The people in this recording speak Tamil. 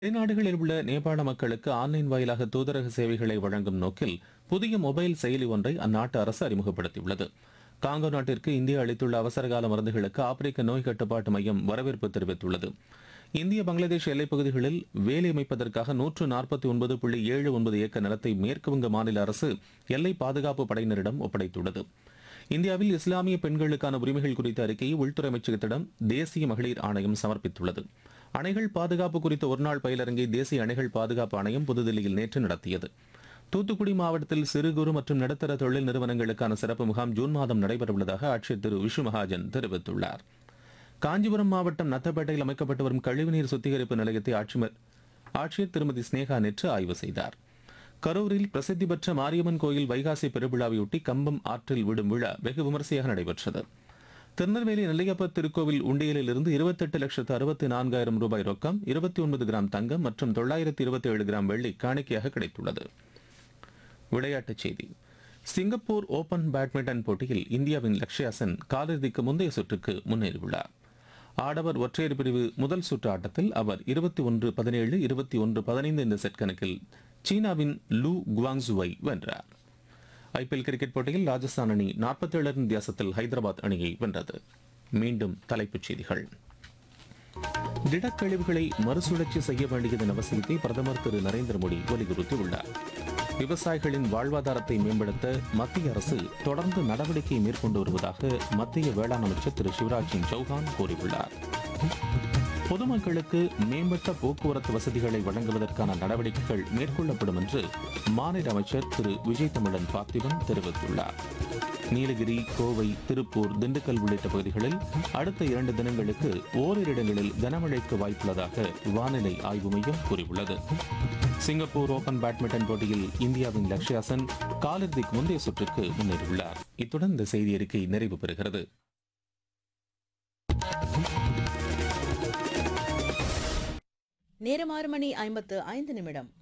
வெளிநாடுகளில் உள்ள நேபாள மக்களுக்கு ஆன்லைன் வாயிலாக தூதரக சேவைகளை வழங்கும் நோக்கில் புதிய மொபைல் செயலி ஒன்றை அந்நாட்டு அரசு அறிமுகப்படுத்தியுள்ளது காங்கோ நாட்டிற்கு இந்தியா அளித்துள்ள அவசரகால மருந்துகளுக்கு ஆப்பிரிக்க நோய் கட்டுப்பாட்டு மையம் வரவேற்பு தெரிவித்துள்ளது இந்திய பங்களாதேஷ் எல்லைப் பகுதிகளில் வேலை அமைப்பதற்காக நூற்று நாற்பத்தி ஒன்பது புள்ளி ஏழு ஒன்பது ஏக்கர் நிலத்தை மேற்குவங்க மாநில அரசு எல்லை பாதுகாப்பு படையினரிடம் ஒப்படைத்துள்ளது இந்தியாவில் இஸ்லாமிய பெண்களுக்கான உரிமைகள் குறித்த அறிக்கையை உள்துறை அமைச்சகத்திடம் தேசிய மகளிர் ஆணையம் சமர்ப்பித்துள்ளது அணைகள் பாதுகாப்பு குறித்த ஒருநாள் பயிலரங்கை தேசிய அணைகள் பாதுகாப்பு ஆணையம் புதுதில்லியில் நேற்று நடத்தியது தூத்துக்குடி மாவட்டத்தில் சிறு குறு மற்றும் நடுத்தர தொழில் நிறுவனங்களுக்கான சிறப்பு முகாம் ஜூன் மாதம் நடைபெறவுள்ளதாக ஆட்சியர் திரு விஷு மகாஜன் தெரிவித்துள்ளார் காஞ்சிபுரம் மாவட்டம் நத்தப்பேட்டையில் அமைக்கப்பட்டு வரும் கழிவுநீர் சுத்திகரிப்பு நிலையத்தை ஆட்சிமர் ஆட்சியர் திருமதி ஸ்னேகா நேற்று ஆய்வு செய்தார் கரூரில் பிரசித்தி பெற்ற மாரியம்மன் கோயில் வைகாசி பெருவிழாவையொட்டி கம்பம் ஆற்றில் விடும் விழா வெகு விமரிசையாக நடைபெற்றது திருநெல்வேலி நெல்லையப்பர் திருக்கோவில் உண்டியலில் இருந்து இருபத்தெட்டு லட்சத்து அறுபத்தி நான்காயிரம் ரூபாய் ரொக்கம் இருபத்தி ஒன்பது கிராம் தங்கம் மற்றும் தொள்ளாயிரத்தி இருபத்தி ஏழு கிராம் வெள்ளி காணிக்கையாக கிடைத்துள்ளது விளையாட்டுச் செய்தி சிங்கப்பூர் ஓபன் பேட்மிண்டன் போட்டியில் இந்தியாவின் லக்ஷ்யா சென் காலிறுதிக்கு முந்தைய சுற்றுக்கு முன்னேறியுள்ளார் ஆடவர் ஒற்றையர் பிரிவு முதல் சுற்று ஆட்டத்தில் அவர் இருபத்தி ஒன்று பதினேழு இருபத்தி ஒன்று பதினைந்து இந்த செட் கணக்கில் சீனாவின் லூ குவாங்ஸுவை வென்றார் ஐபிஎல் கிரிக்கெட் போட்டியில் ராஜஸ்தான் அணி 47 ரன் வித்தியாசத்தில் ஹைதராபாத் அணியை வென்றது மீண்டும் தலைப்புச் செய்திகள் திடக்கழிவுகளை மறுசுழற்சி செய்ய வேண்டியதன் அவசியத்தை பிரதமர் திரு நரேந்திர மோடி வலியுறுத்தியுள்ளார் விவசாயிகளின் வாழ்வாதாரத்தை மேம்படுத்த மத்திய அரசு தொடர்ந்து நடவடிக்கை மேற்கொண்டு வருவதாக மத்திய வேளாண் அமைச்சர் திரு சிவராஜ் சிங் சௌஹான் கூறியுள்ளார் பொதுமக்களுக்கு மேம்பட்ட போக்குவரத்து வசதிகளை வழங்குவதற்கான நடவடிக்கைகள் மேற்கொள்ளப்படும் என்று மாநில அமைச்சர் திரு விஜய் தமிழன் பார்த்திபன் தெரிவித்துள்ளார் நீலகிரி கோவை திருப்பூர் திண்டுக்கல் உள்ளிட்ட பகுதிகளில் அடுத்த இரண்டு தினங்களுக்கு ஓரிரு இடங்களில் கனமழைக்கு வாய்ப்புள்ளதாக வானிலை ஆய்வு மையம் கூறியுள்ளது சிங்கப்பூர் ஓபன் பேட்மிண்டன் போட்டியில் இந்தியாவின் லக்ஷ்யா சென் காலிறுதிக்கு முந்தைய சுற்றுக்கு முன்னேறியுள்ளார் இத்துடன் இந்த செய்தி அறிக்கை நிறைவு பெறுகிறது நேரம் ஆறு மணி ஐம்பத்து ஐந்து நிமிடம்